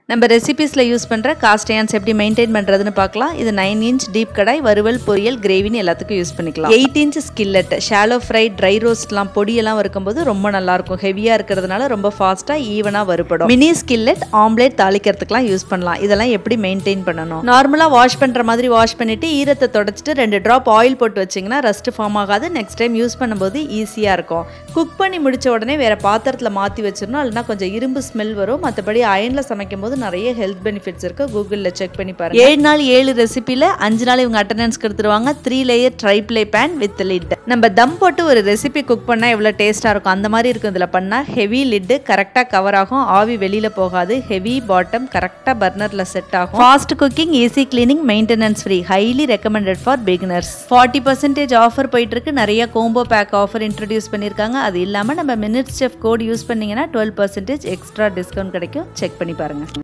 நம்ம ரெசிபீஸில் யூஸ் பண்ணுற காஸ்ட் ஐயான்ஸ் எப்படி மெயின்டைன் பண்ணுறதுன்னு பார்க்கலாம் இது நைன் இன்ச் டீப் கடாய் வறுவல் பொரியல் கிரேவின்னு எல்லாத்துக்கும் யூஸ் பண்ணிக்கலாம் eight inch skillet shallow fry dry ரோஸ்ட்லாம் பொடியெல்லாம் வறுக்கும்போது ரொம்ப நல்லாயிருக்கும் ஹெவியாக இருக்கிறதுனால ரொம்ப ஃபாஸ்ட்டாக ஈவனாக வறுபடும் மினி ஸ்கில்லட் ஆம்லேட் தாளிக்கிறதுக்குலாம் யூஸ் பண்ணலாம் இதெல்லாம் எப்படி மெயின்டைன் பண்ணணும் நார்மலாக வாஷ் பண்ணுற மாதிரி வாஷ் பண்ணிவிட்டு ஈரத்தை தொடச்சிட்டு ரெண்டு ட்ராப் ஆயில் போட்டு வச்சிங்கன்னா ரஸ்ட் ஃபார்ம் ஆகாது நெக்ஸ்ட் டைம் யூஸ் பண்ணும்போது ஈஸியாக இருக்கும் குக் பண்ணி முடிச்ச உடனே வேறு பாத்திரத்தில் மாற்றி வச்சிடணும் இல்லைனா கொஞ்சம் இரும்பு ஸ்மெல் வரும் மற்றபடி அயனில் சமைக்கும் போது நிறைய ஹெல்த் பெனிஃபிட்ஸ் இருக்கு கூகுளில் செக் பண்ணி பாருங்க ஏழு நாள் ஏழு ரெசிபியில் அஞ்சு நாள் இவங்க அட்டண்டன்ஸ் கொடுத்துருவாங்க three layer triply pan with lid நம்ம தம் போட்டு ஒரு ரெசிபி குக் பண்ணால் எவ்வளோ டேஸ்ட்டாக இருக்கும் அந்த மாதிரி இருக்கும் இதில் பண்ணால் ஹெவி லிட்டு கரெக்டாக கவர் ஆகும் ஆவி வெளியில் போகாது ஹெவி பாட்டம் கரெக்டாக பர்னரில் செட் ஆகும் fast cooking easy cleaning maintenance free highly recommended for beginners forty percentage offer போயிட்டு இருக்கு நிறைய கோம்போ பேக் ஆஃபர் இன்ட்ரடியூஸ் பண்ணியிருக்காங்க அது இல்லாமல் நம்ம மினிட்ஸ் செஃப் கோட் யூஸ் பண்ணீங்கன்னா டுவெல் பர்சன்டேஜ் எக்ஸ்ட்ரா டிஸ்கவுண்ட் கிடைக்கும் செக் பண்ணி பாருங்க